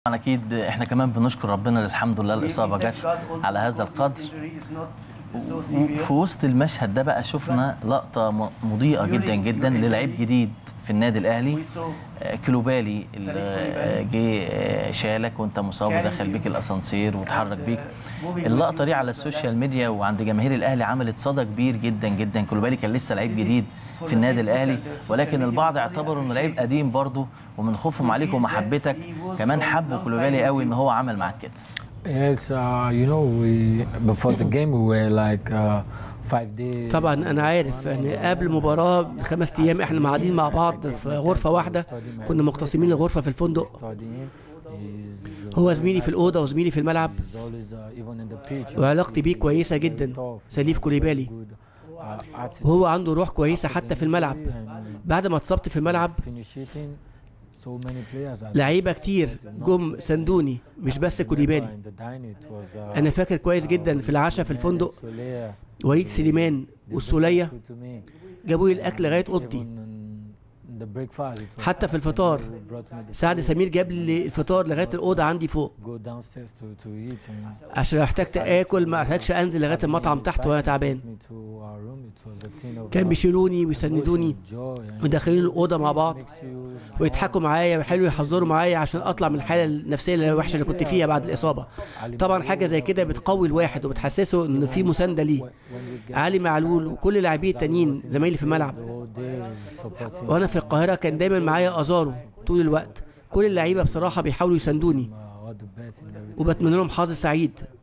طبعاً اكيد احنا كمان بنشكر ربنا الحمد لله الاصابه جت على هذا القدر في وسط المشهد ده بقى شفنا لقطه م- مضيئه جدا جدا للعيب جديد في النادي الاهلي آه، كلوبالي اللي آه، جه آه، شالك وانت مصاب ودخل بيك الاسانسير وتحرك بيك اللقطه دي على السوشيال ميديا وعند جماهير الاهلي عملت صدى كبير جدا جدا كلوبالي كان لسه لعيب جديد في النادي الاهلي ولكن البعض اعتبروا انه لعيب قديم برضه ومن خوفهم عليك ومحبتك كمان حبوا كلوبالي قوي ان هو عمل معاك كده Yes, uh, you know, we before the game we were like uh, five days. طبعا انا عارف ان قبل المباراه بخمس ايام احنا قاعدين مع بعض في غرفه واحده كنا مقتسمين الغرفه في الفندق studying. He's, هو زميلي في الاوضه وزميلي في الملعب he's always uh, even in the pitch. وعلاقتي بيه كويسه جدا سليف كوليبالي Good, uh, attitude. وهو عنده روح كويسه حتى في الملعب بعد ما اتصبت في الملعب Finishing, so many players are لعيبه كتير جم سندوني مش بس كوليبالي in the dine. It was uh, انا فاكر كويس جدا في العشاء في الفندق Soler. وليد سليمان والسوليه Good to me. جابوا لي الاكل لغايه Even اوضتي in the breakfast, it was حتى في الفطار who brought me the سعد سمير جاب لي الفطار لغايه الاوضه عندي فوق go downstairs to, to eat and عشان لو احتجت اكل ما احتاجش انزل لغايه المطعم تحت وانا تعبان me to our room. It was a thing of كان uh, بيشيلوني ويسندوني joy and وداخلين الاوضه مع بعض makes you ويضحكوا معايا ويحاولوا يحذروا معايا عشان اطلع من الحاله النفسيه الوحشه اللي كنت فيها بعد الاصابه طبعا حاجه زي كده بتقوي الواحد وبتحسسه ان في مسانده ليه when we get علي معلول وكل لاعبي التانيين زمايلي في الملعب all day supporting وانا في القاهره كان دايما معايا ازارو طول الوقت كل اللعيبه بصراحه بيحاولوا يساندوني uh, all the best in everything. وبتمنى لهم حظ سعيد